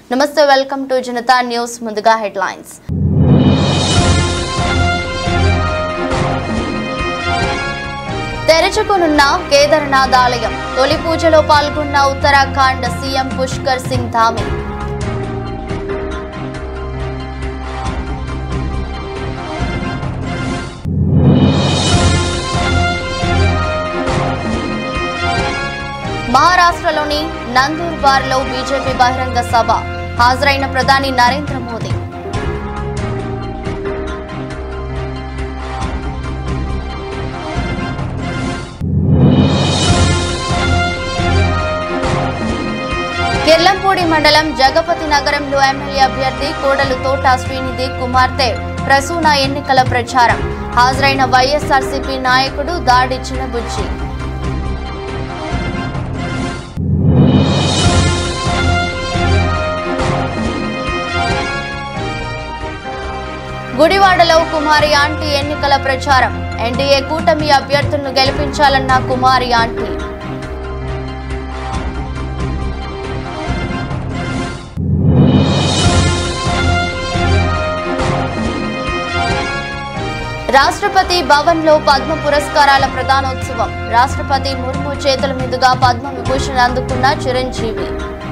నమస్తే welcome to Janata news ముందుగా headlines తెరచుకునున్న కేదార్నాథ్ ఆలయం తొలి పూజలో పాల్గొన్న ఉత్తరాఖండ్ సీఎం పుష్కర్ సింగ్ ధామి మహారాష్ట్రలోని నందూర్బార్లో బీజేపీ బహిరంగ సభ హాజరైన ప్రధాని నరేంద్ర మోదీ కిర్లంపూడి మండలం జగపతి నగరంలో ఎమ్మెల్యే అభ్యర్థి కోడలు తోట శ్రీనిధి కుమార్తె ప్రసూన ఎన్నికల ప్రచారం హాజరైన వైఎస్ఆర్సీపీ నాయకుడు దాడి చిన్నబుజ్జి గుడివాడలో కుమారి ఆంటీ ఎన్నికల ప్రచారం ఎన్డీఏ కూటమి అభ్యర్థులను గెలిపించాలన్న కుమారి ఆంటీ రాష్ట్రపతి భవన్ లో పద్మ పురస్కారాల ప్రదానోత్సవం రాష్ట్రపతి ముర్ము చేతుల మీదుగా పద్మ విభూషణ్ అందుకున్న చిరంజీవి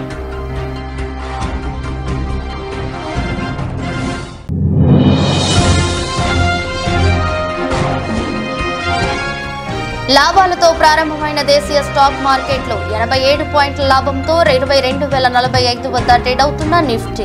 లాభాలతో ప్రారంభమైన దేశీయ స్టాక్ మార్కెట్లు ఎనభై ఏడు పాయింట్ల లాభంతో ఇరవై రెండు వేల నలభై ఐదు వద్ద ట్రేడ్ అవుతున్న నిఫ్టీ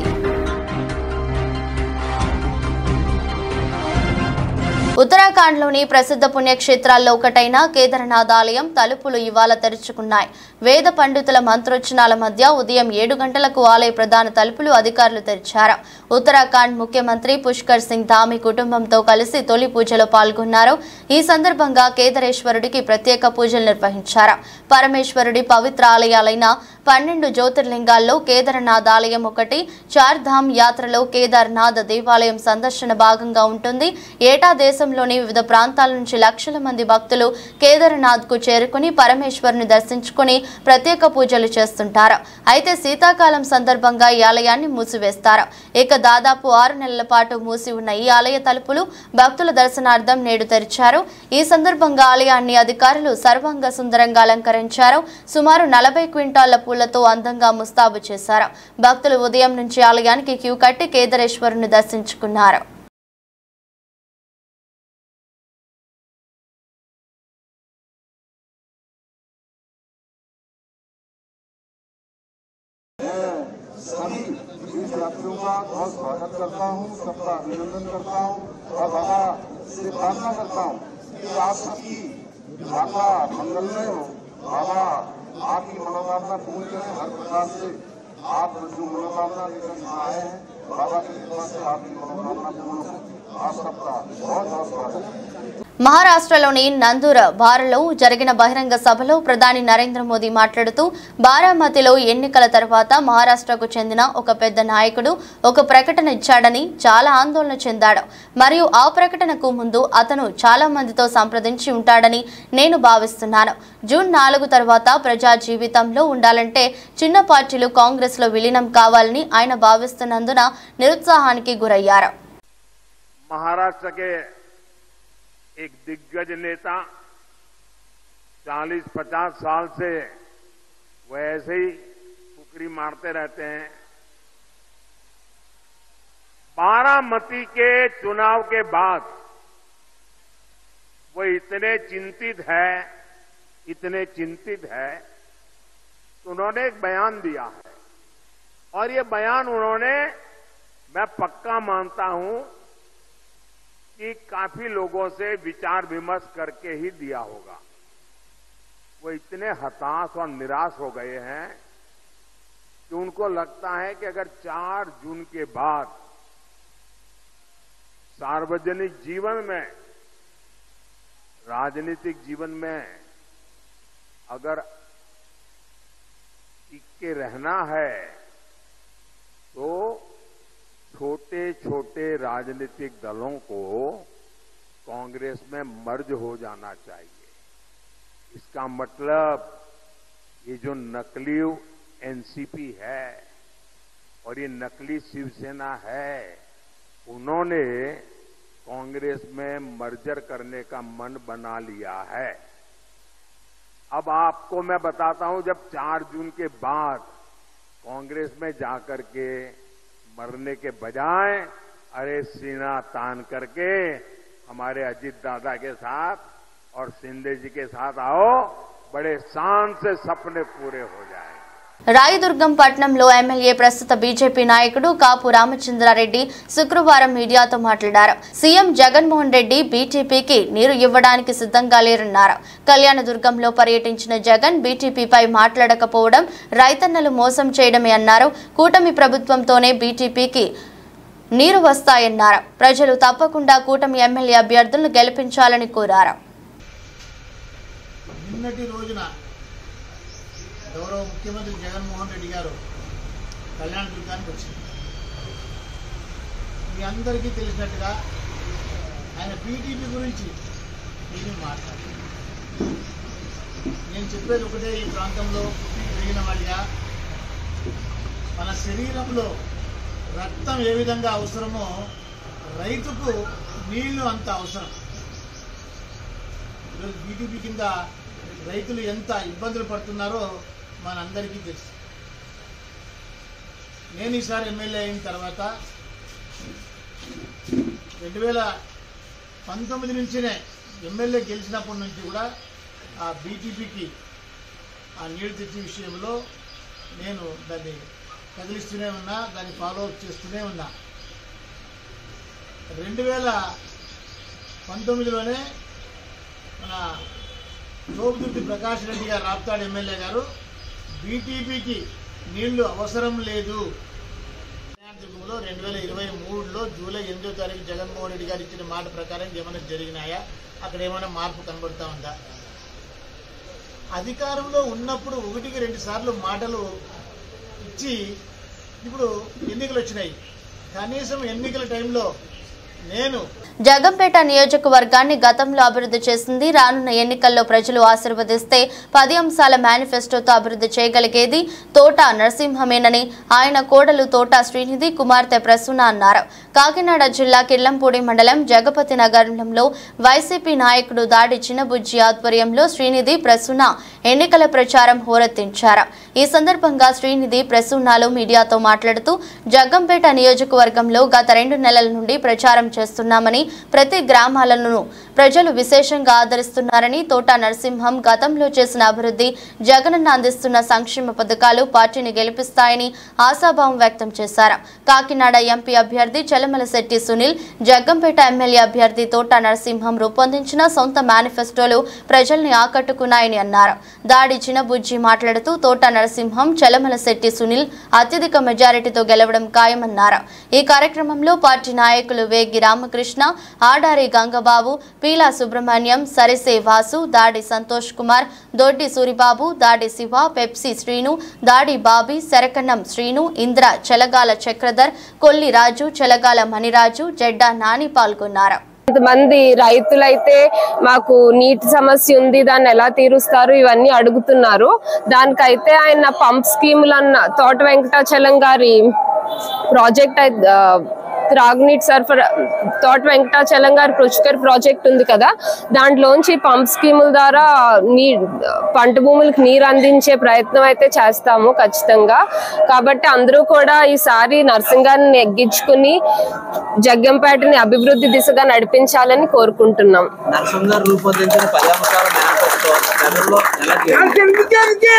ఉత్తరాఖండ్లోని ప్రసిద్ధ పుణ్యక్షేత్రాల్లో ఒకటైన కేదార్నాథ్ ఆలయం తలుపులు ఇవాళ తెరుచుకున్నాయి వేద పండితుల మంత్రోచ్చనాల మధ్య ఉదయం ఏడు గంటలకు ఆలయ ప్రధాన తలుపులు అధికారులు తెరిచారు ఉత్తరాఖండ్ ముఖ్యమంత్రి పుష్కర్ సింగ్ ధామి కుటుంబంతో కలిసి తొలి పూజలో పాల్గొన్నారు ఈ సందర్భంగా కేదారేశ్వరుడికి ప్రత్యేక పూజలు నిర్వహించారు పరమేశ్వరుడి పవిత్ర ఆలయాలైన పన్నెండు జ్యోతిర్లింగాల్లో కేదార్నాథ్ ఆలయం ఒకటి చార్ధామ్ యాత్రలో కేదార్నాథ్ దేవాలయం సందర్శన భాగంగా ఉంటుంది ఏటా దేశంలోని వివిధ ప్రాంతాల నుంచి లక్షల మంది భక్తులు కేదార్నాథ్ కు చేరుకుని పరమేశ్వరుని దర్శించుకుని ప్రత్యేక పూజలు చేస్తుంటారు అయితే శీతాకాలం సందర్భంగా ఈ ఆలయాన్ని మూసివేస్తారు ఇక దాదాపు ఆరు నెలల పాటు మూసి ఉన్న ఈ ఆలయ తలుపులు భక్తుల దర్శనార్థం నేడు తెరిచారు ఈ సందర్భంగా ఆలయాన్ని అధికారులు సర్వాంగ సుందరంగా అలంకరించారు సుమారు నలభై క్వింటాళ్ల పూలతో అందంగా ముస్తాబు చేశారు భక్తులు ఉదయం నుంచి ఆలయానికి క్యూ కట్టి కేదారేశ్వరుని దర్శించుకున్నారు सभी तीर्थयात्रियों का बहुत स्वागत करता हूँ सबका अभिनंदन करता हूँ और बाबा से प्रार्थना करता हूँ कि आप सबकी यात्रा मंगलमय हो बाबा आपकी मनोकामना पूर्ण करें हर प्रकार से आप जो मनोकामना लेकर यहाँ आए हैं बाबा की कृपा से आपकी मनोकामना पूर्ण हो आप सबका बहुत बहुत स्वागत है మహారాష్ట్రలోని నందూర బారలో జరిగిన బహిరంగ సభలో ప్రధాని నరేంద్ర మోదీ మాట్లాడుతూ బారామతిలో ఎన్నికల తర్వాత మహారాష్ట్రకు చెందిన ఒక పెద్ద నాయకుడు ఒక ప్రకటన ఇచ్చాడని చాలా ఆందోళన చెందాడు మరియు ఆ ప్రకటనకు ముందు అతను చాలా మందితో సంప్రదించి ఉంటాడని నేను భావిస్తున్నాను జూన్ నాలుగు తర్వాత ప్రజా జీవితంలో ఉండాలంటే చిన్న పార్టీలు కాంగ్రెస్లో విలీనం కావాలని ఆయన భావిస్తున్నందున నిరుత్సాహానికి గురయ్యారు महाराष्ट्र के एक दिग्गज नेता 40-50 साल से वो ऐसे ही फुकरी मारते रहते हैं बारामती के चुनाव के बाद वो इतने चिंतित है इतने चिंतित है तो उन्होंने एक बयान दिया है और ये बयान उन्होंने मैं पक्का मानता हूं कि काफी लोगों से विचार विमर्श करके ही दिया होगा वो इतने हताश और निराश हो गए हैं कि उनको लगता है कि अगर 4 जून के बाद सार्वजनिक जीवन में राजनीतिक जीवन में अगर टिक के रहना है तो छोटे छोटे राजनीतिक दलों को कांग्रेस में मर्ज हो जाना चाहिए इसका मतलब ये जो नकली एनसीपी है और ये नकली शिवसेना है उन्होंने कांग्रेस में मर्जर करने का मन बना लिया है अब आपको मैं बताता हूं जब 4 जून के बाद कांग्रेस में जाकर के मरने के बजाय अरे सीना तान करके हमारे अजीत दादा के साथ और सिंधे जी के साथ आओ बड़े शान से सपने पूरे हो जाएंगे రాయదుర్గం పట్నంలో ఎమ్మెల్యే ప్రస్తుత బీజేపీ నాయకుడు కాపు రామచంద్రారెడ్డి శుక్రవారం మీడియాతో మాట్లాడారు సీఎం జగన్మోహన్ రెడ్డి బీటీపీకి నీరు ఇవ్వడానికి సిద్ధంగా లేరన్నారు కళ్యాణదుర్గంలో పర్యటించిన జగన్ బీటీపీపై మాట్లాడకపోవడం రైతన్నలు మోసం చేయడమే అన్నారు కూటమి ప్రభుత్వంతోనే బీటీపీకి నీరు వస్తాయన్నారు ప్రజలు తప్పకుండా కూటమి ఎమ్మెల్యే అభ్యర్థులను గెలిపించాలని కోరారు నిన్నటి రోజున గౌరవ ముఖ్యమంత్రి జగన్మోహన్ రెడ్డి గారు కళ్యాణ దుర్గానికి వచ్చింది మీ అందరికీ తెలిసినట్టుగా ఆయన పీటీపీ గురించి ఏమీ మాట్లాడారు నేను చెప్పేది ఒకటే ఈ ప్రాంతంలో పుట్టి పెరిగిన వాడిగా మన శరీరంలో రక్తం ఏ విధంగా అవసరమో రైతుకు నీళ్లు అంత అవసరం ఈరోజు బీటీపీ కింద రైతులు ఎంత ఇబ్బందులు పడుతున్నారో మనందరికీ తెలుసు నేను ఈసారి ఎమ్మెల్యే అయిన తర్వాత రెండు వేల పంతొమ్మిది నుంచినే ఎమ్మెల్యే గెలిచినప్పటి నుంచి కూడా ఆ బీటీపీకి ఆ నీళ్లు తెచ్చే విషయంలో నేను దాన్ని కదిలిస్తూనే ఉన్నా దాన్ని ఫాలో అప్ చేస్తూనే ఉన్నా రెండు వేల పంతొమ్మిదిలోనే మన జోగుదుర్తి ప్రకాష్ రెడ్డి గారు రాప్తాడు ఎమ్మెల్యే గారు బీటీపీకి నీళ్లు అవసరం లేదు కళ్యాణదుర్గంలో రెండు వేల ఇరవై మూడులో జూలై ఎనిమిదో తారీఖు జగన్మోహన్ రెడ్డి గారు ఇచ్చిన మాట ప్రకారం ఏమైనా జరిగినాయా అక్కడ ఏమైనా మార్పు కనబడుతూ ఉందా అధికారంలో ఉన్నప్పుడు ఒకటికి రెండు సార్లు మాటలు ఇచ్చి ఇప్పుడు ఎన్నికలు వచ్చినాయి కనీసం ఎన్నికల టైంలో నేను జగంపేట నియోజకవర్గాన్ని గతంలో అభివృద్ధి చేసింది రానున్న ఎన్నికల్లో ప్రజలు ఆశీర్వదిస్తే పది అంశాల మేనిఫెస్టోతో అభివృద్ధి చేయగలిగేది తోట నరసింహమేనని ఆయన కోడలు తోట శ్రీనిధి కుమార్తె ప్రసూన అన్నారు కాకినాడ జిల్లా కిల్లంపూడి మండలం జగపతి నగరంలో వైసీపీ నాయకుడు దాడి చిన్నబుజ్జి ఆధ్వర్యంలో శ్రీనిధి ప్రసూన ఎన్నికల ప్రచారం హోరెత్తించారు ఈ సందర్భంగా శ్రీనిధి ప్రసూనాలు మీడియాతో మాట్లాడుతూ జగ్గంపేట నియోజకవర్గంలో గత రెండు నెలల నుండి ప్రచారం చేస్తున్నామని ప్రతి గ్రామాలను ప్రజలు విశేషంగా ఆదరిస్తున్నారని తోట నరసింహం గతంలో చేసిన అభివృద్ధి జగనన్న అందిస్తున్న సంక్షేమ పథకాలు పార్టీని గెలిపిస్తాయని ఆశాభావం వ్యక్తం చేశారు కాకినాడ ఎంపీ అభ్యర్థి చలమల శెట్టి సునీల్ జగ్గంపేట ఎమ్మెల్యే అభ్యర్థి తోట నరసింహం రూపొందించిన సొంత మేనిఫెస్టోలు ప్రజల్ని ఆకట్టుకున్నాయని అన్నారు దాడి చిన్నబుజ్జి మాట్లాడుతూ తోట నరసింహం చలమల శెట్టి సునీల్ అత్యధిక మెజారిటీతో గెలవడం ఖాయమన్నారు ఈ కార్యక్రమంలో పార్టీ నాయకులు వేగి రామకృష్ణ ఆడారి గంగబాబు పీలా సుబ్రహ్మణ్యం సరిసే వాసు దాడి సంతోష్ కుమార్ దొడ్డి సూరిబాబు దాడి శివ పెప్సీ శ్రీను దాడి బాబీ శరకన్నం శ్రీను ఇంద్ర చెలగాల చక్రధర్ కొల్లి రాజు చెలగాల మణిరాజు జెడ్డా నాని పాల్గొన్నారు కొంతమంది రైతులైతే మాకు నీటి సమస్య ఉంది దాన్ని ఎలా తీరుస్తారు ఇవన్నీ అడుగుతున్నారు దానికైతే ఆయన పంప్ స్కీములన్న తోట వెంకటాచలం గారి ప్రాజెక్ట్ అయితే ఆ, త్రాగునీటి సరఫరా తోట వెంకటాచలం గారి పుష్కర్ ప్రాజెక్ట్ ఉంది కదా దాంట్లోంచి పంప్ స్కీముల ద్వారా నీ పంట భూములకు నీరు అందించే ప్రయత్నం అయితే చేస్తాము ఖచ్చితంగా కాబట్టి అందరూ కూడా ఈసారి నర్సింగ్ గారిని నెగ్గించుకుని జగ్గంపేటని అభివృద్ధి దిశగా నడిపించాలని కోరుకుంటున్నాం నరసింహ గారు రూపొందించిన పది అంశాల మేనిఫెస్టో ప్రజల్లో ఎలా చేరింది?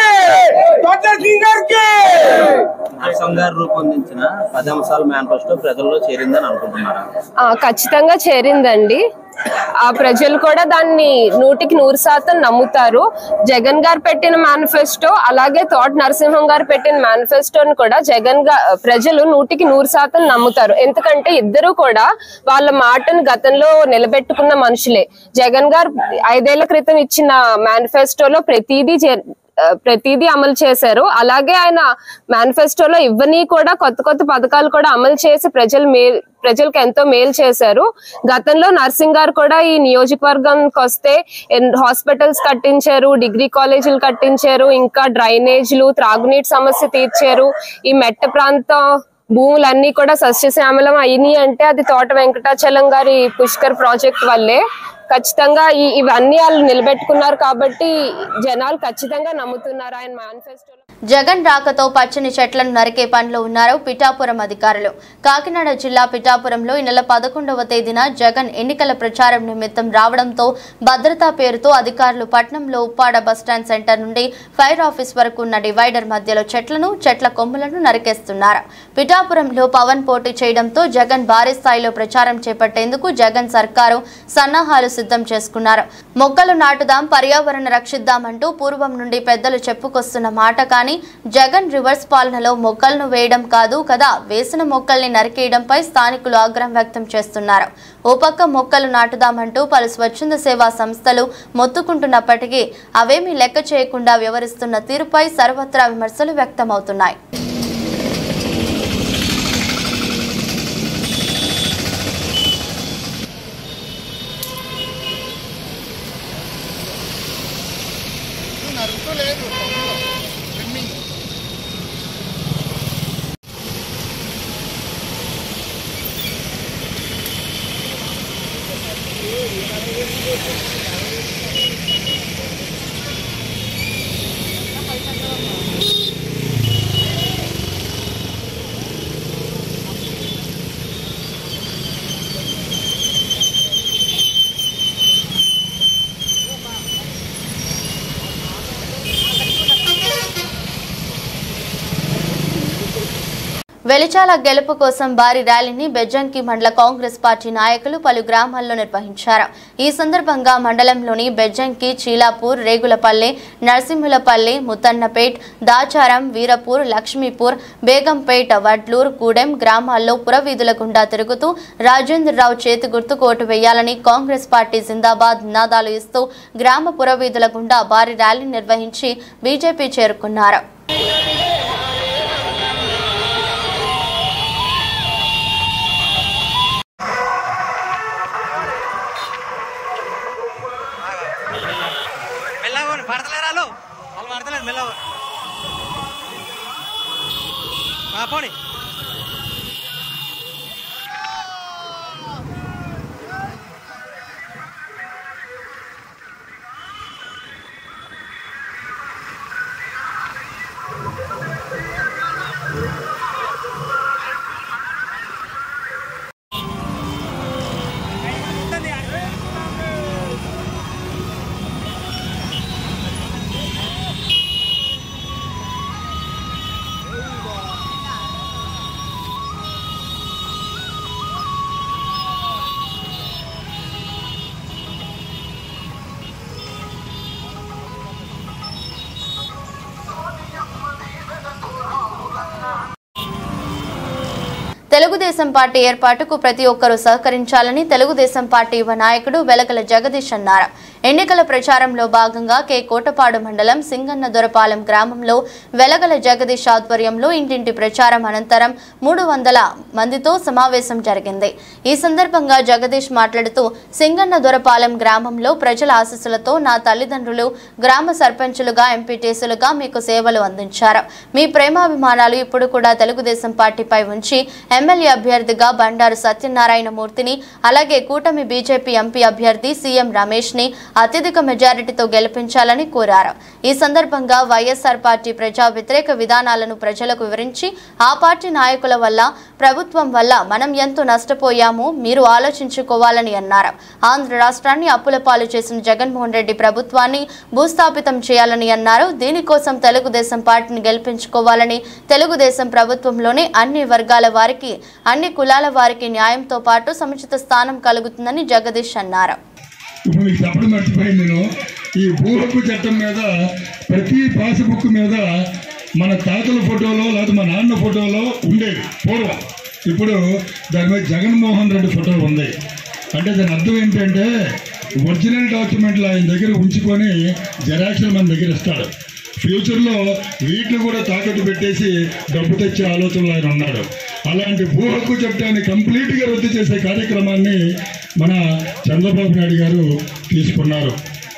నరసింహ గారు రూపొందించిన పది అంశాల మేనిఫెస్టో ప్రజల్లో చేరిందని అనుకుంటున్నారా ఆ, ఖచ్చితంగా చేరిందండి ఆ ప్రజలు కూడా దాన్ని నూటికి నూరు శాతం నమ్ముతారు జగన్ గారు పెట్టిన మేనిఫెస్టో అలాగే తోట నరసింహం గారు పెట్టిన మేనిఫెస్టోని కూడా జగన్ గా ప్రజలు నూటికి నూరు శాతం నమ్ముతారు ఎందుకంటే ఇద్దరు కూడా వాళ్ళ మాటను గతంలో నిలబెట్టుకున్న మనుషులే జగన్ గారు ఐదేళ్ల క్రితం ఇచ్చిన మేనిఫెస్టోలో ప్రతిదీ చే- ఆ, ప్రతిదీ అమలు చేశారు అలాగే ఆయన మేనిఫెస్టోలో ఇవ్వని కూడా కొత్త కొత్త పథకాలు కూడా అమలు చేసి ప్రజలు మేలు ప్రజలకు ఎంతో మేలు చేశారు గతంలో నర్సింగ్ గారు కూడా ఈ నియోజకవర్గంకి వస్తే ఎన్- హాస్పిటల్స్ కట్టించారు డిగ్రీ కాలేజీలు కట్టించారు ఇంకా డ్రైనేజీలు త్రాగునీటి సమస్య తీర్చారు ఈ మెట్ట ప్రాంతం భూములన్నీ కూడా సస్యశ్యామలం అయినాయి అంటే అది తోట వెంకటాచలం గారి పుష్కర్ ప్రాజెక్ట్ వల్లే ఖచ్చితంగా ఈ ఇవన్నీ వాళ్ళు నిలబెట్టుకున్నారు కాబట్టి జనాలు ఖచ్చితంగా నమ్ముతున్నారు ఆయన మేనిఫెస్టోలో జగన్ రాకతో పచ్చని చెట్లను నరికే పనిలో ఉన్నారు పిఠాపురం అధికారులు కాకినాడ జిల్లా పిఠాపురంలో ఈ నెల పదకొండవ తేదీన జగన్ ఎన్నికల ప్రచారం నిమిత్తం రావడంతో భద్రతా పేరుతో అధికారులు పట్నంలో ఉప్పాడ బస్టాండ్ సెంటర్ నుండి ఫైర్ ఆఫీస్ వరకు ఉన్న డివైడర్ మధ్యలో చెట్లను చెట్ల కొమ్ములను నరికేస్తున్నారు పిఠాపురంలో పవన్ పోటీ చేయడంతో జగన్ భారీ స్థాయిలో ప్రచారం చేపట్టేందుకు జగన్ సర్కారు సన్నాహాలు సిద్ధం చేసుకున్నారు మొక్కలు నాటుదాం పర్యావరణ రక్షిద్దామంటూ పూర్వం నుండి పెద్దలు చెప్పుకొస్తున్న మాట కానీ జగన్ రివర్స్ పాలనలో మొక్కలను వేయడం కాదు కదా వేసిన మొక్కల్ని నరికేయడంపై స్థానికులు ఆగ్రహం వ్యక్తం చేస్తున్నారు ఓ పక్క మొక్కలు నాటుదామంటూ పలు స్వచ్ఛంద సేవా సంస్థలు మొత్తుకుంటున్నప్పటికీ అవేమీ లెక్క చేయకుండా వ్యవహరిస్తున్న తీరుపై సర్వత్రా విమర్శలు వ్యక్తమవుతున్నాయి వెలిచాల గెలుపు కోసం భారీ ర్యాలీని బెజ్జంకి మండల కాంగ్రెస్ పార్టీ నాయకులు పలు గ్రామాల్లో నిర్వహించారు ఈ సందర్భంగా మండలంలోని బెజ్జంకి చీలాపూర్ రేగులపల్లి నరసింహులపల్లి ముత్తన్నపేట్ దాచారం వీరపూర్ లక్ష్మీపూర్ బేగంపేట వడ్లూర్ గూడెం గ్రామాల్లో పురవీధుల గుండా తిరుగుతూ రాజేంద్రరావు చేతి గుర్తుకు ఓటు వేయాలని కాంగ్రెస్ పార్టీ జిందాబాద్ నినాదాలు ఇస్తూ గ్రామ పురవీధుల గుండా భారీ ర్యాలీ నిర్వహించి బీజేపీ చేరుకున్నారు మెల్లగోని పడతలేరు వాళ్ళు వాళ్ళు పడతలేరు మెల్లగో పోనీ తెలుగుదేశం పార్టీ ఏర్పాటుకు ప్రతి ఒక్కరూ సహకరించాలని తెలుగుదేశం పార్టీ యువ నాయకుడు వెలగల జగదీష్ అన్నారు ఎన్నికల ప్రచారంలో భాగంగా కె కోటపాడు మండలం సింగన్న దొరపాలెం గ్రామంలో వెలగల జగదీష్ ఆధ్వర్యంలో ఇంటింటి ప్రచారం అనంతరం మూడు వందల మందితో సమావేశం జరిగింది ఈ సందర్భంగా జగదీష్ మాట్లాడుతూ సింగన్న దొరపాలెం గ్రామంలో ప్రజల ఆశీస్సులతో నా తల్లిదండ్రులు గ్రామ సర్పంచులుగా ఎంపీటీసీలుగా మీకు సేవలు అందించారు మీ ప్రేమాభిమానాలు ఇప్పుడు కూడా తెలుగుదేశం పార్టీపై ఉంచి ఎమ్మెల్యే అభ్యర్థిగా బండారు సత్యనారాయణ మూర్తిని అలాగే కూటమి బీజేపీ ఎంపీ అభ్యర్థి సీఎం రమేష్ ని అత్యధిక మెజారిటీతో గెలిపించాలని కోరారు ఈ సందర్భంగా వైఎస్ఆర్ పార్టీ ప్రజా వ్యతిరేక విధానాలను ప్రజలకు వివరించి ఆ పార్టీ నాయకుల వల్ల ప్రభుత్వం వల్ల మనం ఎంతో నష్టపోయామో మీరు ఆలోచించుకోవాలని అన్నారు ఆంధ్ర రాష్ట్రాన్ని అప్పుల పాలు చేసిన జగన్మోహన్ రెడ్డి ప్రభుత్వాన్ని భూస్థాపితం చేయాలని అన్నారు దీనికోసం తెలుగుదేశం పార్టీని గెలిపించుకోవాలని తెలుగుదేశం ప్రభుత్వంలోనే అన్ని వర్గాల వారికి అన్ని కులాల వారికి న్యాయంతో పాటు సముచిత స్థానం కలుగుతుందని జగదీష్ అన్నారు ఇప్పుడు మీకు చెప్పడం మర్చిపోయింది నేను ఈ భూ హక్కు చట్టం మీద ప్రతి పాస్బుక్ మీద మన తాతల ఫోటోలో లేదా మా నాన్న ఫోటోలో ఉండేది పూర్వం ఇప్పుడు దాని మీద జగన్మోహన్ రెడ్డి ఫోటో ఉంది అంటే దాని అర్థం ఏంటంటే ఒరిజినల్ డాక్యుమెంట్లు ఆయన దగ్గర ఉంచుకొని జెరాక్స్లు మన దగ్గర ఇస్తాడు ఫ్యూచర్లో వీటిని కూడా తాకట్టు పెట్టేసి డబ్బు తెచ్చే ఆలోచనలో ఆయన ఉన్నాడు అలాంటి భూ హక్కు చట్టాన్ని కంప్లీట్గా రద్దు చేసే కార్యక్రమాన్ని మన చంద్రబాబు నాయుడు గారు తీసుకున్నారు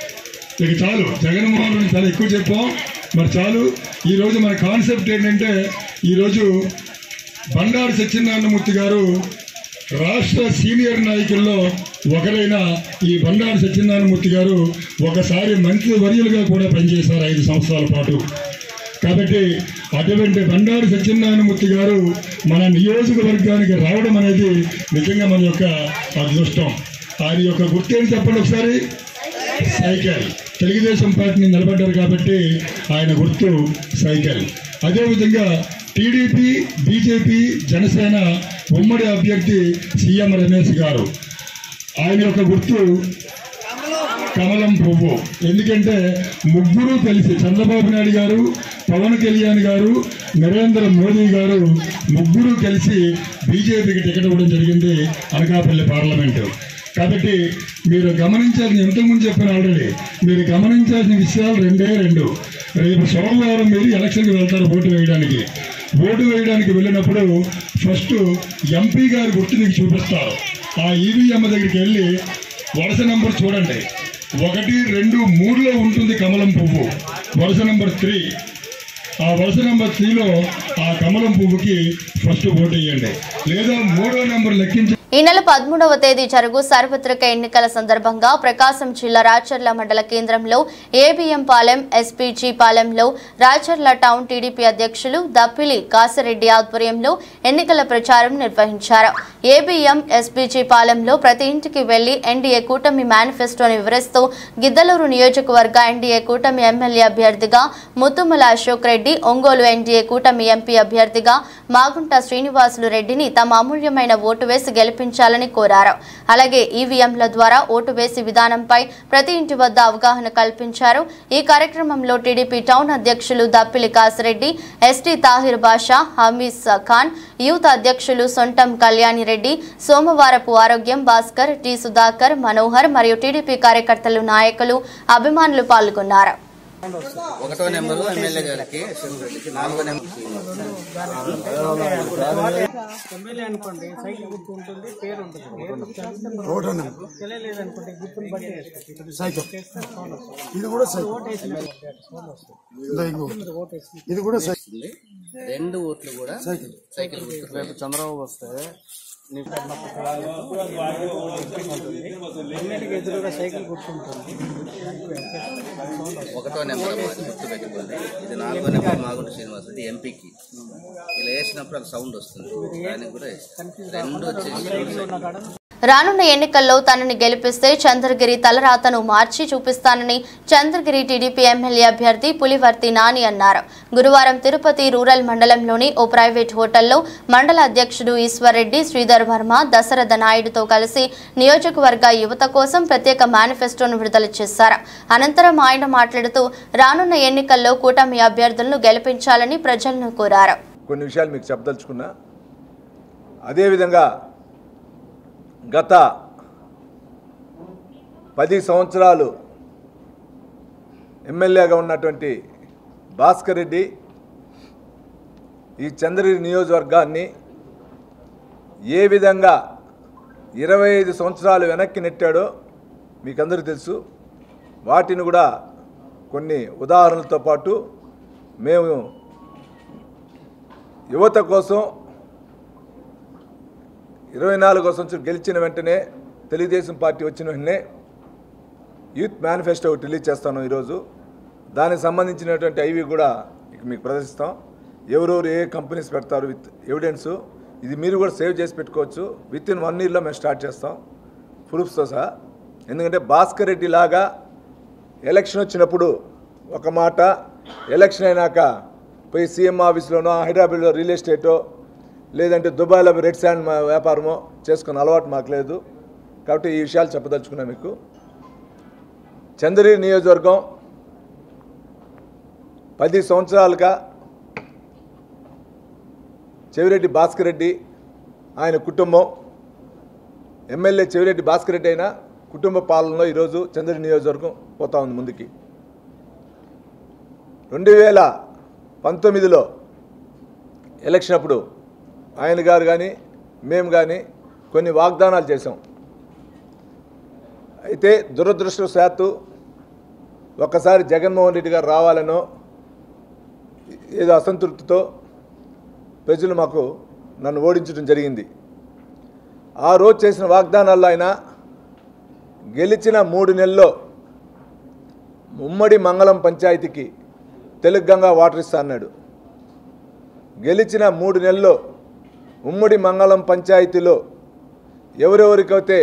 ఇక చాలు జగన్మోహన్ రెడ్డి చాలా ఎక్కువ చెప్పాం మరి చాలు ఈరోజు మన కాన్సెప్ట్ ఏంటంటే ఈరోజు బండారు సత్యనారాయణమూర్తి గారు రాష్ట్ర సీనియర్ నాయకుల్లో ఒకరైన ఈ బండారు సత్యనారాయణమూర్తి గారు ఒకసారి మంత్రి వర్యులుగా కూడా పనిచేశారు ఐదు సంవత్సరాల పాటు కాబట్టి అటువంటి బండారు సత్యనారాయణమూర్తి గారు మన నియోజకవర్గానికి రావడం అనేది నిజంగా మన యొక్క అదృష్టం ఆయన యొక్క గుర్తు ఏంటి చెప్పండి ఒకసారి సైకిల్ తెలుగుదేశం పార్టీని నిలబడ్డారు కాబట్టి ఆయన గుర్తు సైకిల్ అదేవిధంగా టీడీపీ బీజేపీ జనసేన ఉమ్మడి అభ్యర్థి సీఎం రమేష్ గారు ఆయన యొక్క గుర్తు కమలం పువ్వు ఎందుకంటే ముగ్గురు కలిసి చంద్రబాబు నాయుడు గారు పవన్ కళ్యాణ్ గారు నరేంద్ర మోదీ గారు ముగ్గురు కలిసి బీజేపీకి టికెట్ ఇవ్వడం జరిగింది అనకాపల్లి పార్లమెంటు కాబట్టి మీరు గమనించాల్సిన ఇంతకుముందు చెప్పాను ఆల్రెడీ మీరు గమనించాల్సిన విషయాలు రెండే రెండు రేపు సోమవారం మీరు ఎలక్షన్కి వెళ్తారు ఓటు వేయడానికి ఓటు వేయడానికి వెళ్ళినప్పుడు ఫస్ట్ ఎంపీ గారి గుర్తు మీకు చూపిస్తారు ఆ ఈవీఎం దగ్గరికి వెళ్ళి వరుస నంబర్ చూడండి ఒకటి రెండు మూడులో ఉంటుంది కమలం పువ్వు వరుస నంబర్ త్రీ ఆ వరుస నంబర్ త్రీలో ఆ కమలం పువ్వుకి ఫస్ట్ ఓటు వేయండి లేదా మూడో నంబర్ లెక్కించి ఈ నెల పదమూడవ తేదీ జరుగు సార్వత్రిక ఎన్నికల సందర్భంగా ప్రకాశం జిల్లా రాచర్ల మండల కేంద్రంలో ఏబిఎం పాలెం ఎస్పీజీ పాలెంలో రాచర్ల టౌన్ టీడీపీ అధ్యక్షులు దప్పిలి కాసిరెడ్డి ఆధ్వర్యంలో ఎన్నికల ప్రచారం నిర్వహించారు ఏబిఎం ఎస్పీజీ పాలెంలో ప్రతి ఇంటికి వెళ్లి ఎన్డీఏ కూటమి మేనిఫెస్టోని వివరిస్తూ గిద్దలూరు నియోజకవర్గ ఎన్డీఏ కూటమి ఎమ్మెల్యే అభ్యర్థిగా ముత్తుమల అశోక్ రెడ్డి ఒంగోలు ఎన్డీఏ కూటమి ఎంపీ అభ్యర్థిగా మాగుంట శ్రీనివాసులు రెడ్డిని తమ అమూల్యమైన ఓటు వేసి గెలిపించాలని కోరారు అలాగే ఈవీఎంల ద్వారా ఓటు వేసి విధానంపై ప్రతి ఇంటి వద్ద అవగాహన కల్పించారు ఈ కార్యక్రమంలో టీడీపీ టౌన్ అధ్యక్షులు దప్పిలి కాసిరెడ్డి ఎస్టీ తాహిర్ బాషా హమీద్ ఖాన్ యూత్ అధ్యక్షులు సొంటం కళ్యాణి రెడ్డి సోమవారపు ఆరోగ్యం భాస్కర్ టి సుధాకర్ మనోహర్ మరియు టీడీపీ కార్యకర్తలు నాయకులు అభిమానులు పాల్గొన్నారు ఒకటో నెంబరు ఎమ్మెల్యే గారికి నాలుగో నెంబర్ ఎమ్మెల్యే అనుకోండి సైకిల్ గుర్తు ఉంటుంది పేరు ఉంటుంది తెలియలేదనుకోండి గుర్తుని బట్టి వేసుకోండి. సైకిల్ చేస్తే ఫోన్ వస్తుంది. ఇది కూడా సైకిల్ ఓటు వేసిన ఫోన్ వస్తుంది. ఇదో ఇంకో. మీరు ఓటు వేసిన ఇది కూడా సైకిల్ ఉంది. రెండు ఓట్లు కూడా సైకిల్ సైకిల్ గుర్తు రేపు చంద్రబాబు వస్తే అన్నిటికీ ఎదురుగా సైకిల్ గుర్తుంటుంది ఒకటో నెంబర్ గుర్తు పెట్టుకోండి ఇది నాలుగో నెంబర్ మాగుంట శ్రీనివాస్ రెడ్డి ఎంపీకి ఇలా వేసినప్పుడు ఒక సౌండ్ వస్తుంది దానికి కూడా వేస్తాం. రెండు వచ్చేసి రానున్న ఎన్నికల్లో తనని గెలిపిస్తే చంద్రగిరి తలరాతను మార్చి చూపిస్తానని చంద్రగిరి టీడీపీ ఎమ్మెల్యే అభ్యర్థి పులివర్తి నాని అన్నారు గురువారం తిరుపతి రూరల్ మండలంలోని ఓ ప్రైవేట్ హోటల్లో మండల అధ్యక్షుడు ఈశ్వర్రెడ్డి శ్రీధర్ వర్మ దశరథ నాయుడుతో కలిసి నియోజకవర్గ యువత కోసం ప్రత్యేక మేనిఫెస్టోను విడుదల చేశారు అనంతరం ఆయన మాట్లాడుతూ రానున్న ఎన్నికల్లో కూటమి అభ్యర్థులను గెలిపించాలని ప్రజలను కోరారు కొన్ని విషయాలు మీకు చెప్పదలుచుకున్నా అదేవిధంగా గత పది సంవత్సరాలు ఎమ్మెల్యేగా ఉన్నటువంటి భాస్కర్ రెడ్డి ఈ చంద్రగిరి నియోజకవర్గాన్ని ఏ విధంగా ఇరవై ఐదు సంవత్సరాలు వెనక్కి నెట్టాడో మీకు అందరికీ తెలుసు వాటిని కూడా కొన్ని ఉదాహరణలతో పాటు మేము యువత కోసం ఇరవై నాలుగో సంవత్సరం గెలిచిన వెంటనే తెలుగుదేశం పార్టీ వచ్చిన వెంటనే యూత్ మేనిఫెస్టో ఒకటి రిలీజ్ చేస్తాను ఈరోజు దానికి సంబంధించినటువంటి ఐవి కూడా ఇక మీకు ప్రదర్శిస్తాం ఎవరెవరు ఏ కంపెనీస్ పెడతారు విత్ ఎవిడెన్స్ ఇది మీరు కూడా సేవ్ చేసి పెట్టుకోవచ్చు విత్ ఇన్ వన్ ఇయర్లో మేము స్టార్ట్ చేస్తాం ప్రూఫ్స్తో సహా ఎందుకంటే భాస్కర్ రెడ్డి లాగా ఎలక్షన్ వచ్చినప్పుడు ఒక మాట ఎలక్షన్ అయినాక పోయి సీఎం ఆఫీస్లోనో హైదరాబాద్లో రియల్ ఎస్టేటో లేదంటే దుబాయ్లో రెడ్ శాండ్ మా వ్యాపారమో చేసుకున్న అలవాటు మాకు లేదు కాబట్టి ఈ విషయాలు చెప్పదలుచుకున్నా మీకు చంద్రగిరి నియోజకవర్గం పది సంవత్సరాలుగా చెవిరెడ్డి భాస్కర్ రెడ్డి ఆయన కుటుంబం ఎమ్మెల్యే చెవిరెడ్డి భాస్కర్ రెడ్డి అయినా కుటుంబ పాలనలో ఈరోజు చంద్రగిరి నియోజకవర్గం పోతా ఉంది ముందుకి రెండు వేల పంతొమ్మిదిలో ఎలక్షన్ అప్పుడు ఆయన గారు కానీ మేము కానీ కొన్ని వాగ్దానాలు చేసాం అయితే దురదృష్టవశాత్తు ఒక్కసారి జగన్మోహన్ రెడ్డి గారు రావాలనో ఏదో అసంతృప్తితో ప్రజలు మాకు నన్ను ఓడించడం జరిగింది ఆ రోజు చేసిన వాగ్దానాల్లో ఆయన గెలిచిన మూడు నెలల్లో ఉమ్మడి మంగళం పంచాయతీకి తెలుగు గంగా వాటర్ ఇస్తా అన్నాడు గెలిచిన మూడు నెలల్లో ఉమ్మడి మంగళం పంచాయతీలో ఎవరెవరికైతే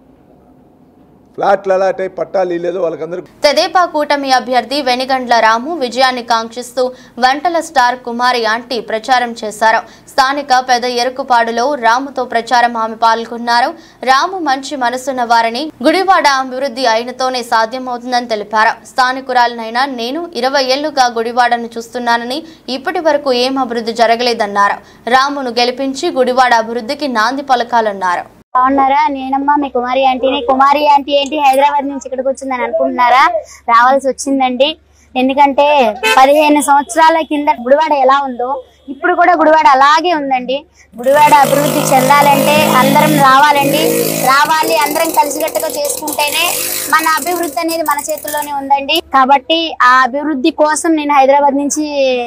ఫ్లాట్లు అలాట్ అయి పట్టాలు ఇల్లేదో వాళ్ళకందరికీ తెదేపా కూటమి అభ్యర్థి వెనిగండ్ల రాము విజయాన్ని కాంక్షిస్తూ వంటల స్టార్ కుమారి ఆంటీ ప్రచారం చేశారు స్థానిక పెద్ద ఎరుకుపాడులో రాముతో ప్రచారం ఆమె పాల్గొన్నారు రాము మంచి మనసున్న వారిని గుడివాడ అభివృద్ధి అయినతోనే సాధ్యమవుతుందని తెలిపారు స్థానికురాలనైనా నేను ఇరవై ఏళ్లుగా గుడివాడను చూస్తున్నానని ఇప్పటి వరకు ఏం అభివృద్ధి జరగలేదన్నారు రామును గెలిపించి గుడివాడ అభివృద్ధికి నాంది పలకాలన్నారు బాగున్నారా నేనమ్మా మీ కుమారి ఆంటీని కుమారి ఆంటీ ఏంటి హైదరాబాద్ నుంచి ఇక్కడికి వచ్చిందని అనుకుంటున్నారా రావాల్సి వచ్చిందండి ఎందుకంటే పదిహేను సంవత్సరాల కింద గుడివాడ ఎలా ఉందో ఇప్పుడు కూడా గుడివాడ అలాగే ఉందండి గుడివాడ అభివృద్ధి చెందాలంటే అందరం రావాలండి రావాలి అందరం కలిసికట్టుగా చేసుకుంటేనే మన అభివృద్ధి అనేది మన చేతుల్లోనే ఉందండి కాబట్టి ఆ అభివృద్ధి కోసం నేను హైదరాబాద్ నుంచి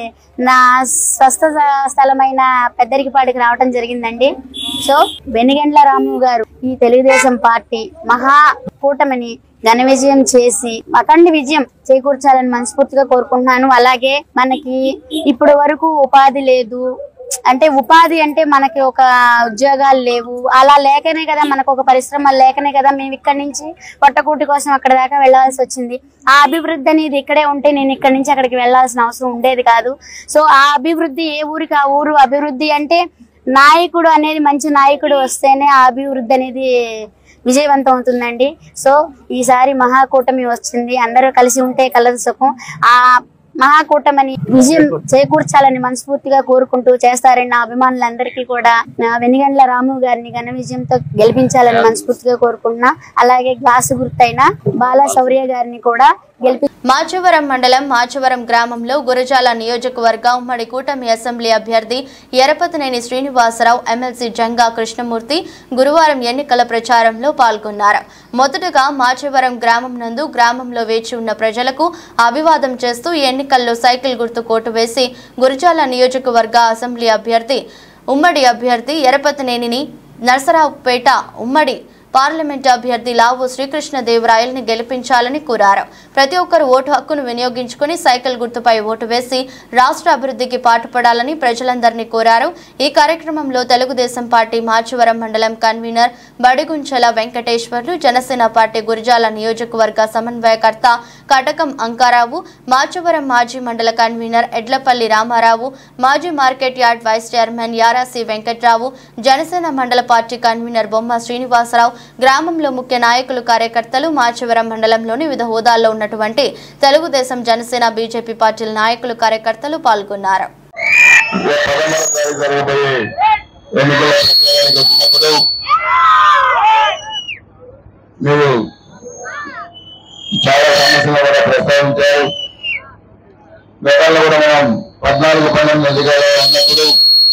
నా స్వస్థ స్థలమైన పెద్దరికిపాడికి రావటం జరిగిందండి సో బెనిగండ్ల రాము గారు ఈ తెలుగుదేశం పార్టీ మహా కూటమిని ఘన విజయం చేసి అఖండ విజయం చేకూర్చాలని మనస్ఫూర్తిగా కోరుకుంటున్నాను అలాగే మనకి ఇప్పటి వరకు ఉపాధి లేదు అంటే ఉపాధి అంటే మనకి ఒక ఉద్యోగాలు లేవు అలా లేకనే కదా మనకు ఒక పరిశ్రమ లేకనే కదా మేము ఇక్కడ నుంచి పొట్టకూటి కోసం అక్కడ దాకా వెళ్ళాల్సి వచ్చింది ఆ అభివృద్ధి అనేది ఇక్కడే ఉంటే నేను ఇక్కడ నుంచి అక్కడికి వెళ్ళాల్సిన అవసరం ఉండేది కాదు సో ఆ అభివృద్ధి ఏ ఊరికి ఆ ఊరు అభివృద్ధి అంటే నాయకుడు అనేది మంచి నాయకుడు వస్తేనే ఆ అభివృద్ధి అనేది విజయవంతం అవుతుందండి సో ఈసారి మహాకూటమి వచ్చింది అందరూ కలిసి ఉంటే కలదు సుఖం ఆ మహాకూటమని విజయం చేకూర్చాలని మనస్ఫూర్తిగా కోరుకుంటూ చేస్తారని నా అభిమానులందరికీ కూడా నా వెనిగండ్ల రాము గారిని ఘన విజయంతో గెలిపించాలని మనస్ఫూర్తిగా కోరుకుంటున్నా అలాగే గ్లాసు గుర్తైన బాలా శౌర్య గారిని కూడా గెలిపి మాచవరం మండలం మాచవరం గ్రామంలో గురజాల నియోజకవర్గ ఉమ్మడి కూటమి అసెంబ్లీ అభ్యర్థి ఎరపతినేని శ్రీనివాసరావు ఎమ్మెల్సీ జంగా కృష్ణమూర్తి గురువారం ఎన్నికల ప్రచారంలో పాల్గొన్నారు మొదటగా మాచవరం గ్రామం నందు గ్రామంలో వేచి ఉన్న ప్రజలకు అభివాదం చేస్తూ ఈ ఎన్నికల్లో సైకిల్ గుర్తు కోటు వేసి గురజాల నియోజకవర్గ అసెంబ్లీ అభ్యర్థి ఉమ్మడి అభ్యర్థి ఎరపతినేనిని నరసరావుపేట ఉమ్మడి పార్లమెంటు అభ్యర్థి లావు శ్రీకృష్ణదేవరాయల్ని గెలిపించాలని కోరారు ప్రతి ఒక్కరు ఓటు హక్కును వినియోగించుకుని సైకిల్ గుర్తుపై ఓటు వేసి రాష్ట్ర అభివృద్ధికి పాటుపడాలని ప్రజలందరినీ కోరారు ఈ కార్యక్రమంలో తెలుగుదేశం పార్టీ మాచవరం మండలం కన్వీనర్ బడిగుంచల వెంకటేశ్వర్లు జనసేన పార్టీ గురిజాల నియోజకవర్గ సమన్వయకర్త కటకం అంకారావు మాచవరం మాజీ మండల కన్వీనర్ ఎడ్లపల్లి రామారావు మాజీ market yard vice chairman Yarasi Venkatrao Janasena మండల పార్టీ కన్వీనర్ బొమ్మ శ్రీనివాసరావు గ్రామంలో ముఖ్య నాయకులు కార్యకర్తలు మాచవరం మండలంలోని వివిధ హోదాల్లో ఉన్నటువంటి తెలుగుదేశం జనసేన బీజేపీ పార్టీల నాయకులు కార్యకర్తలు పాల్గొన్నారు పదమూడవ తారీఖు జరగబోయే ఎన్నికల ప్రచారానికి వచ్చినప్పుడు మీరు చాలా సమస్యలు కూడా ప్రస్తావించారు గతంలో కూడా మనం పద్నాలుగు పన్నెండు అధికారులు ఉన్నప్పుడు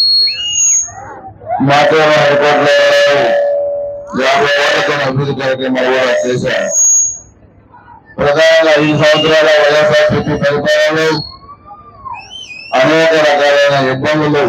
మాకేమో హైకోర్టులో యాభై కోట్లతో అభివృద్ధి కార్యక్రమాలు కూడా చేశారు ప్రధానంగా ఐదు సంవత్సరాల వైఎస్ఆర్సీపీ పరిపాలనలో అనేక రకాలైన ఇబ్బందులు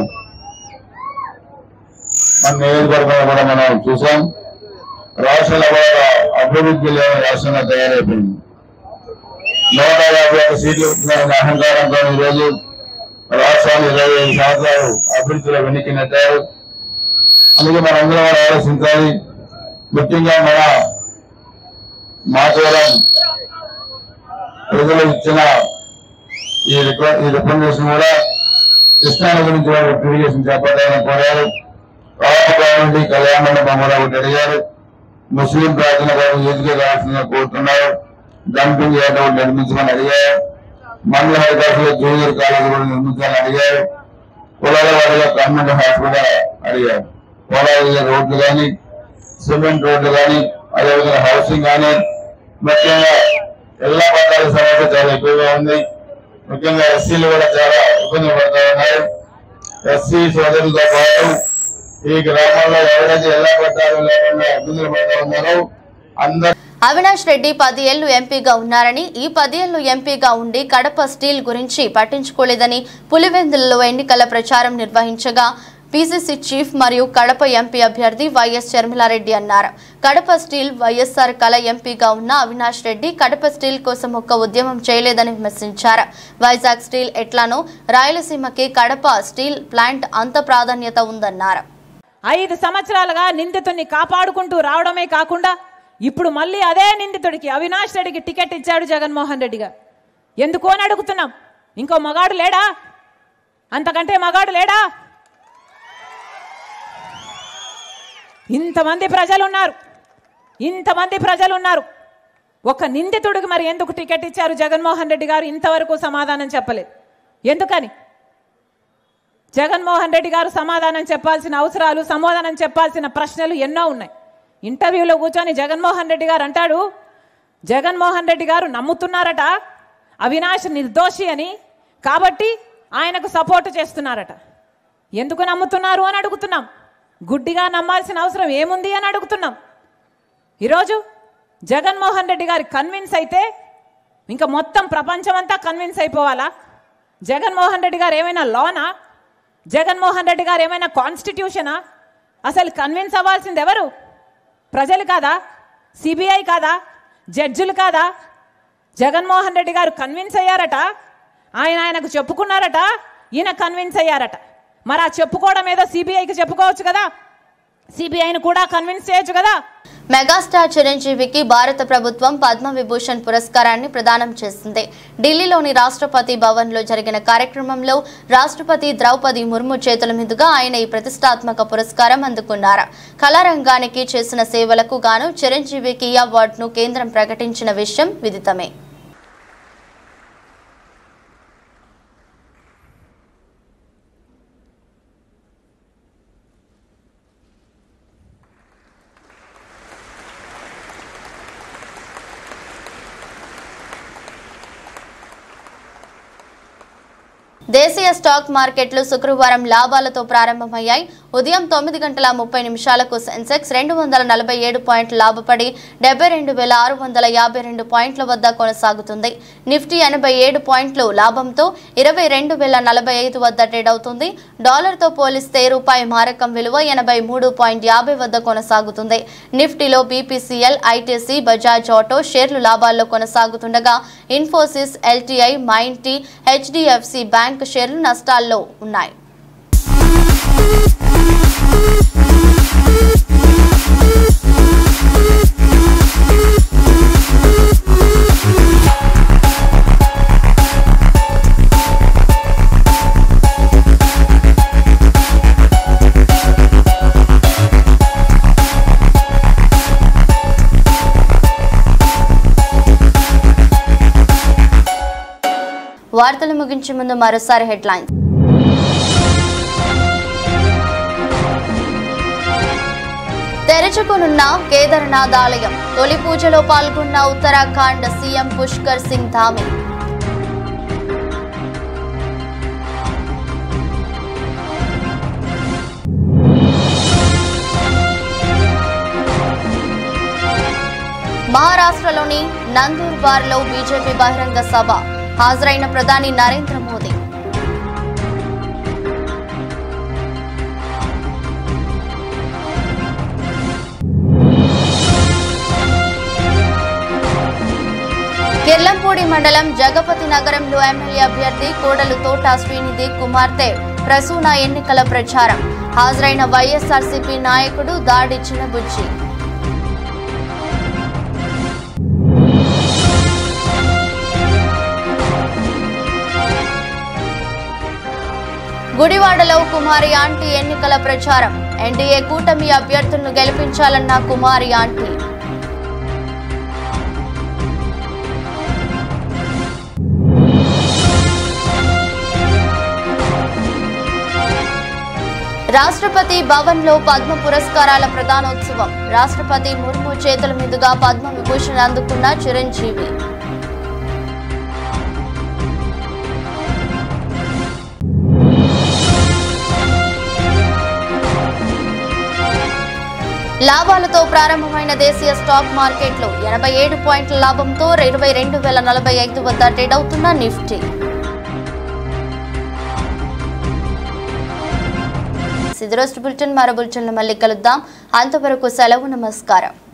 మన నియోజకవర్గంలో కూడా మనం చూసాం రాష్ట్రంలో కూడా అభివృద్ధి లేని రాష్ట్రంగా తయారైపోయింది నూట యాభై ఒక్క సీట్లు వచ్చిన అహంకారంతో ఈరోజు రాష్ట్రాన్ని ఇరవై ఐదు సంవత్సరాలు అభివృద్ధిలో వెనక్కి నెట్టారు అందుకే మనందరం కూడా ఆలోచించాలి ముఖ్యంగా మన మాచవరం ప్రజలు ఇచ్చిన ఈ రిక్వ- ఈ రికమెండేషన్ కూడా కృష్ణాల గురించి వాళ్ళు అప్లికేషన్ చేపట్టాలని కోరారు రాష్ట్ర నుండి కళ్యాణ మండపం కూడా ఒకటి అడిగారు ముస్లిం ప్రార్థన కోసం ఎదుగు రావాల్సిందిగా కోరుతున్నారు డంపింగ్ యార్డ్ ఒకటి నిర్మించమని అడిగారు మండల హైదరాబాద్ జూనియర్ కాలేజ్ కూడా నిర్మించాలని అడిగారు పొలాల వారిగా గవర్నమెంట్ హాస్పిటల్ అడిగారు పొలాల రోడ్లు కానీ సిమెంట్ రోడ్లు కానీ అదేవిధంగా హౌసింగ్ కానీ ముఖ్యంగా ఎల్లా పట్టాల సమస్య చాలా ఎక్కువగా ఉంది ముఖ్యంగా ఎస్సీలు కూడా చాలా ఇబ్బంది పడుతూ ఉన్నారు ఎస్సీ సోదరులతో పాటు ఈ గ్రామాల్లో ఎవరైతే ఎల్లా పట్టాలు లేకుండా ఇబ్బందులు పడుతూ ఉన్నారో అందరూ అవినాష్ రెడ్డి పది ఏళ్లు ఎంపీగా ఉన్నారని ఈ పదేళ్లు ఎంపీగా ఉండి కడప స్టీల్ గురించి పట్టించుకోలేదని పులివెందులలో ఎన్నికల ప్రచారం నిర్వహించగా పీసీసీ చీఫ్ మరియు కడప ఎంపీ అభ్యర్థి వైఎస్ షర్మిలారెడ్డి అన్నారు కడప స్టీల్ వైఎస్ఆర్ కళ ఎంపీగా ఉన్న అవినాష్ రెడ్డి కడప స్టీల్ కోసం ఒక్క ఉద్యమం చేయలేదని విమర్శించారు వైజాగ్ స్టీల్ ఎట్లానో రాయలసీమకి కడప స్టీల్ ప్లాంట్ అంత ప్రాధాన్యత ఉందన్నారు ఐదు సంవత్సరాలుగా నిందితుడిని కాపాడుకుంటూ రావడమే కాకుండా ఇప్పుడు మళ్ళీ అదే నిందితుడికి అవినాష్ రెడ్డికి టికెట్ ఇచ్చాడు జగన్మోహన్ రెడ్డి గారు ఎందుకు అని అడుగుతున్నాం ఇంకో మగాడు లేడా అంతకంటే మగాడు లేడా ఇంతమంది ప్రజలు ఉన్నారు ఇంతమంది ప్రజలు ఉన్నారు ఒక నిందితుడికి మరి ఎందుకు టికెట్ ఇచ్చారు జగన్మోహన్ రెడ్డి గారు ఇంతవరకు సమాధానం చెప్పలేదు ఎందుకని జగన్మోహన్ రెడ్డి గారు సమాధానం చెప్పాల్సిన అవసరాలు సమాధానం చెప్పాల్సిన ప్రశ్నలు ఎన్నో ఉన్నాయి ఇంటర్వ్యూలో కూర్చొని జగన్మోహన్ రెడ్డి గారు అంటాడు జగన్మోహన్ రెడ్డి గారు నమ్ముతున్నారట అవినాష్ నిర్దోషి అని కాబట్టి ఆయనకు సపోర్ట్ చేస్తున్నారట ఎందుకు నమ్ముతున్నారు అని అడుగుతున్నాం గుడ్డిగా నమ్మాల్సిన అవసరం ఏముంది అని అడుగుతున్నాం ఈరోజు జగన్మోహన్ రెడ్డి గారి కన్విన్స్ అయితే ఇంకా మొత్తం ప్రపంచమంతా కన్విన్స్ అయిపోవాలా జగన్మోహన్ రెడ్డి గారు ఏమైనా లోనా జగన్మోహన్ రెడ్డి గారు ఏమైనా కాన్స్టిట్యూషనా అసలు కన్విన్స్ అవ్వాల్సింది ఎవరు ప్రజలు కాదా సిబిఐ కాదా జడ్జిలు కాదా జగన్మోహన్ రెడ్డి గారు కన్విన్స్ అయ్యారట ఆయన ఆయనకు చెప్పుకున్నారట ఈయన కన్విన్స్ అయ్యారట మరి ఆ చెప్పుకోవడం ఏదో సిబిఐకి చెప్పుకోవచ్చు కదా సిబిఐని కూడా కన్విన్స్ చేయొచ్చు కదా మెగాస్టార్ చిరంజీవికి భారత ప్రభుత్వం పద్మ విభూషణ్ పురస్కారాన్ని ప్రదానం చేసింది ఢిల్లీలోని రాష్ట్రపతి భవన్లో జరిగిన కార్యక్రమంలో రాష్ట్రపతి ద్రౌపది ముర్ము చేతుల మీదుగా ఆయన ఈ ప్రతిష్టాత్మక పురస్కారం అందుకున్నారు కళారంగానికి చేసిన సేవలకు గాను చిరంజీవికి ఈ అవార్డును కేంద్రం ప్రకటించిన విషయం విదితమే దేశీయ స్టాక్ మార్కెట్లు శుక్రవారం లాభాలతో ప్రారంభమయ్యాయి ఉదయం తొమ్మిది గంటల ముప్పై నిమిషాలకు సెన్సెక్స్ రెండు వందల నలభై ఏడు పాయింట్లు లాభపడి డెబ్బై రెండు వేల ఆరు వందల యాభై రెండు పాయింట్ల వద్ద కొనసాగుతుంది నిఫ్టీ ఎనభై ఏడు పాయింట్లు లాభంతో ఇరవై రెండు వేల నలభై ఐదు వద్ద ట్రేడ్ అవుతుంది డాలర్తో పోలిస్తే రూపాయి మారకం విలువ ఎనభై మూడు పాయింట్ యాభై వద్ద కొనసాగుతుంది నిఫ్టీలో బీపీసీఎల్ ఐటీసీ బజాజ్ ఆటో షేర్లు లాభాల్లో కొనసాగుతుండగా Infosys LTI Mindtree HDFC bank షేర్లు నష్టాల్లో ఉన్నాయి వార్తలు ముగించే ముందు మరోసారి హెడ్లైన్స్ తెరచుకునున్న కేదార్నాథ్ ఆలయం తొలి పూజలో పాల్గొన్న ఉత్తరాఖండ్ సీఎం పుష్కర్ సింగ్ ధామి మహారాష్ట్రలోని నందూర్బార్ లో బీజేపీ బహిరంగ సభ హాజరైన ప్రధాని నరేంద్ర మోదీ కిర్లంపూడి మండలం జగపతి నగరంలో ఎమ్మెల్యే అభ్యర్థి కోడలు తోట శ్రీనిధి కుమార్తె ప్రసూన ఎన్నికల ప్రచారం హాజరైన వైఎస్ఆర్సీపీ నాయకుడు దాడి చిన్నబుజ్జి గుడివాడలో కుమారి ఆంటీ ఎన్నికల ప్రచారం ఎన్డీఏ కూటమి అభ్యర్థులను గెలిపించాలన్న కుమారి ఆంటీ రాష్ట్రపతి భవన్ లో పద్మ పురస్కారాల ప్రధానోత్సవం రాష్ట్రపతి ముర్ము చేతుల మీదుగా పద్మ విభూషణ్ అందుకున్న చిరంజీవి లాభాలతో ప్రారంభమైన దేశీయ స్టాక్ మార్కెట్లు ఎనభై ఏడు పాయింట్ల లాభంతో ఇరవై రెండు వేల నలభై ఐదు వద్ద ట్రేడ్ అవుతున్న నిఫ్టీ ఇది రోజు బులెటిన్ మరో బులెటిన్లో మళ్ళీ కలుద్దాం అంతవరకు సెలవు నమస్కారం